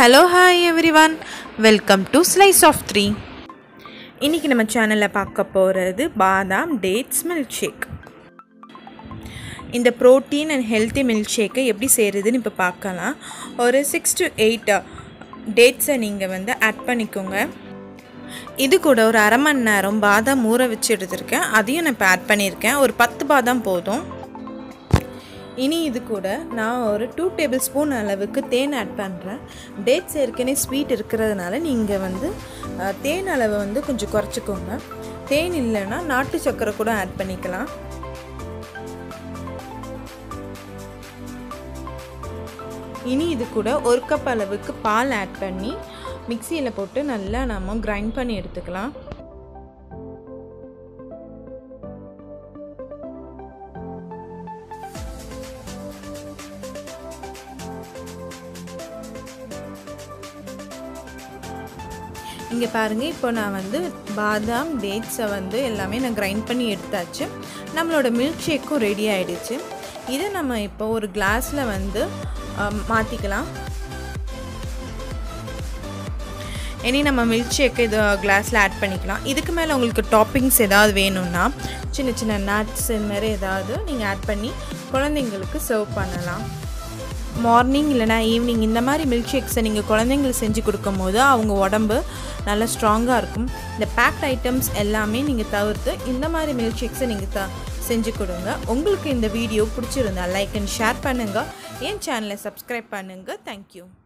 hello hi everyone welcome to slice of three இன்றைக்கி நம்ம சேனலில் பார்க்க போகிறது பாதாம் டேட்ஸ் மில்க் ஷேக் இந்த ப்ரோட்டீன் அண்ட் ஹெல்த்தி மில்க் ஷேக்கை எப்படி செய்கிறதுன்னு இப்போ பார்க்கலாம் ஒரு சிக்ஸ் டு எயிட் டேட்ஸை நீங்கள் வந்து ஆட் பண்ணிக்கோங்க இது கூட ஒரு அரை மணி நேரம் பாதாம் ஊற வச்சு எடுத்திருக்கேன் அதையும் நான் இப்போ ஆட் பண்ணியிருக்கேன் ஒரு பத்து பாதாம் போதும் இனி இது கூட நான் ஒரு டூ டேபிள் ஸ்பூன் அளவுக்கு தேன் ஆட் பண்ணுறேன் டேட்ஸ் ஏற்கனவே ஸ்வீட் இருக்கிறதுனால நீங்கள் வந்து அஹ், தேன் அளவை வந்து கொஞ்சம் குறைச்சிக்கோங்க தேன் இல்லைன்னா நாட்டு சர்க்கரை கூட ஆட் பண்ணிக்கலாம் இனி இது கூட ஒரு கப் அளவுக்கு பால் ஆட் பண்ணி மிக்சியில் போட்டு நல்லா நம்ம கிரைண்ட் பண்ணி எடுத்துக்கலாம் இங்கே பாருங்கள் இப்போ நான் வந்து பாதாம் டேட்ஸை வந்து எல்லாமே நான் கிரைண்ட் பண்ணி எடுத்தாச்சு நம்மளோட மில்க் ஷேக்கும் ரெடி ஆயிடுச்சு இதை நம்ம இப்போ ஒரு கிளாஸில் வந்து மாற்றிக்கலாம் இனி நம்ம மில்க் ஷேக் இது கிளாஸில் ஆட் பண்ணிக்கலாம் இதுக்கு மேலே உங்களுக்கு டாப்பிங்ஸ் ஏதாவது வேணும்னா சின்ன சின்ன நட்ஸ் இந்த மாதிரி ஏதாவது நீங்கள் ஆட் பண்ணி குழந்தைங்களுக்கு சர்வ் பண்ணலாம் மார்னிங் இல்லைனா ஈவினிங் இந்த மாதிரி மில்க் ஷேக்ஸை நீங்கள் குழந்தைங்களுக்கு செஞ்சு கொடுக்கும் போது அவங்க உடம்பு நல்லா ஸ்ட்ராங்காக இருக்கும் இந்த பேக்ட் ஐட்டம்ஸ் எல்லாமே நீங்கள் தவிர்த்து இந்த மாதிரி மில்க் ஷேக்ஸை நீங்கள் த செஞ்சு கொடுங்க உங்களுக்கு இந்த வீடியோ பிடிச்சிருந்தா லைக் அண்ட் ஷேர் பண்ணுங்கள் என் சேனலை சப்ஸ்கிரைப் பண்ணுங்கள் தேங்க்யூ